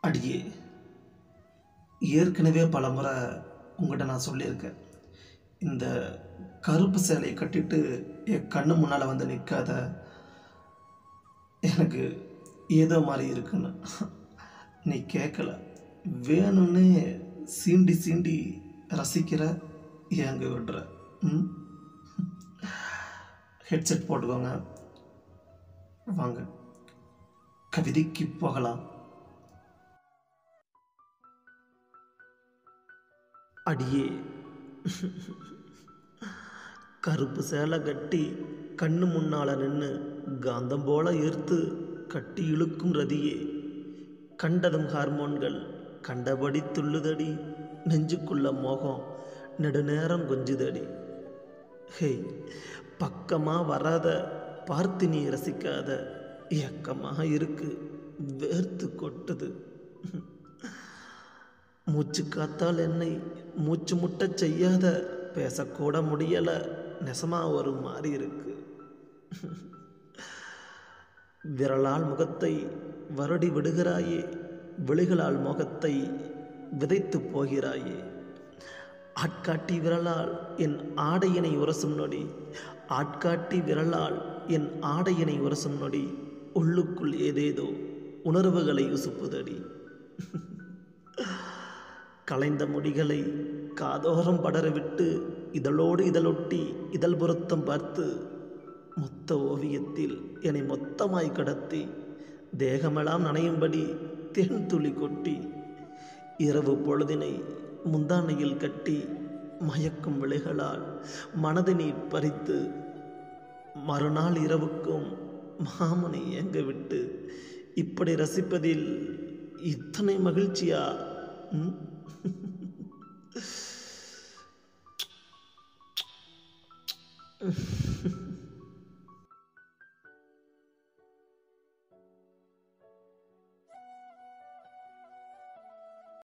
அடியே ஏற்கனவே பல முறை உங்கள்கிட்ட நான் சொல்லியிருக்கேன் இந்த கருப்பு சேலையை கட்டிட்டு என் கண்ணு முன்னால் வந்து நிற்காத எனக்கு ஏதோ மாதிரி இருக்குன்னு நீ கேட்கல வேணும்னு சீண்டி சீண்டி ரசிக்கிற ஏங்க விடுற ம் ஹெட்செட் போட்டுக்கோங்க வாங்க கவிதைக்கு போகலாம் அடியே கருப்பு சேலை கட்டி கண்ணு முன்னால நின்று காந்தம் போல ஈர்த்து கட்டி இழுக்கும் ரதியே கண்டதும் ஹார்மோன்கள் கண்டபடி துள்ளுதடி நெஞ்சுக்குள்ள மோகம் நெடுநேரம் கொஞ்சுதடி ஹே பக்கமா வராத பார்த்து நீ ரசிக்காத ஏக்கமாக இருக்கு வேர்த்து கொட்டுது மூச்சு காத்தால் என்னை மூச்சு முட்டச் செய்யாத பேசக்கூட முடியல நெசமா ஒரு மாதிரி இருக்கு விரலால் முகத்தை வருடி விடுகிறாயே விழிகளால் முகத்தை விதைத்து போகிறாயே ஆட்காட்டி விரலால் என் ஆடையினை உரசும் நொடி ஆட்காட்டி விரலால் என் ஆடையினை உரசும் நொடி உள்ளுக்குள் ஏதேதோ உணர்வுகளை உசுப்புதடி கலைந்த முடிகளை காதோரம் படரவிட்டு இதழோடு இதழொட்டி இதழ் பொருத்தம் பார்த்து மொத்த ஓவியத்தில் என்னை மொத்தமாய் கடத்தி தேகமெல்லாம் நனையும்படி தேன் துளி கொட்டி இரவு பொழுதினை முந்தானையில் கட்டி மயக்கும் விளைகளால் மனதை நீ பறித்து மறுநாள் இரவுக்கும் மாமனை ஏங்க விட்டு இப்படி ரசிப்பதில் இத்தனை மகிழ்ச்சியா ம்?